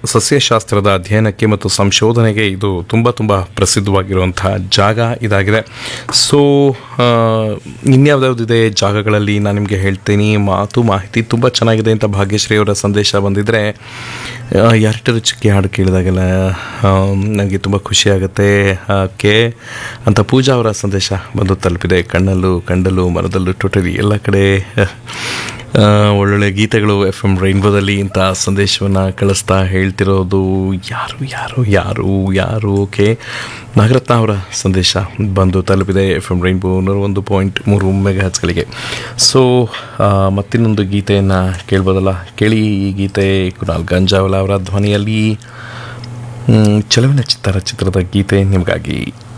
ಸಸ್ಯಶಾಸ್ತ್ರದ ಅಧ್ಯಯನಕ್ಕೆ ಮತ್ತು ಸಂಶೋಧನೆಗೆ ಇದು ತುಂಬ ತುಂಬ ಪ್ರಸಿದ್ಧವಾಗಿರುವಂತಹ ಜಾಗ ಇದಾಗಿದೆ ಸೊ ಇನ್ಯಾವ್ದಾವ್ದಿದೆ ಜಾಗಗಳಲ್ಲಿ ನಾನು ನಿಮಗೆ ಹೇಳ್ತೀನಿ ಮಾತು ಮಾಹಿತಿ ತುಂಬ ಚೆನ್ನಾಗಿದೆ ಅಂತ ಭಾಗ್ಯಶ್ರೀ ಅವರ ಸಂದೇಶ ಬಂದಿದ್ದರೆ ಯಾರಿಟ್ಟರು ಚಿಕ್ಕಿ ಹಾಡು ಕೇಳಿದಾಗೆಲ್ಲ ನನಗೆ ತುಂಬ ಖುಷಿಯಾಗುತ್ತೆ ಕೆ ಅಂತ ಪೂಜಾ ಅವರ ಸಂದೇಶ ಬಂದು ತಲುಪಿದೆ ಕಣ್ಣಲ್ಲೂ ಕಂಡಲ್ಲೂ ಮನದಲ್ಲೂ ಟೋಟಲಿ ಎಲ್ಲ ಕಡೆ ಆ, ಒಳ್ಳೊಳ್ಳೆ ಗೀತೆಗಳು ಎಫ್ ಎಮ್ ರೈನ್ಬೋದಲ್ಲಿ ಇಂಥ ಸಂದೇಶವನ್ನು ಕಳಿಸ್ತಾ ಹೇಳ್ತಿರೋದು ಯಾರು ಯಾರು ಯಾರು ಯಾರು ಓಕೆ ನಾಗರತ್ನ ಅವರ ಸಂದೇಶ ಬಂದು ತಲುಪಿದೆ ಎಫ್ ಎಮ್ ರೈನ್ಬೋ ನೂರ ಒಂದು ಪಾಯಿಂಟ್ ಮೂರು ಮೆಗಾಹಚ್ಗಳಿಗೆ ಸೊ ಮತ್ತಿನ್ನೊಂದು ಗೀತೆಯನ್ನು ಕೇಳ್ಬೋದಲ್ಲ ಕೇಳಿ ಈ ಗೀತೆ ಕುನಾಲ್ ಗಂಜಾವಲ ಅವರ ಧ್ವನಿಯಲ್ಲಿ ಮ್, ಚೆಲುವಿನ ಚಿತ್ತಾರ ಚಿತ್ರದ ಗೀತೆ ನಿಮಗಾಗಿ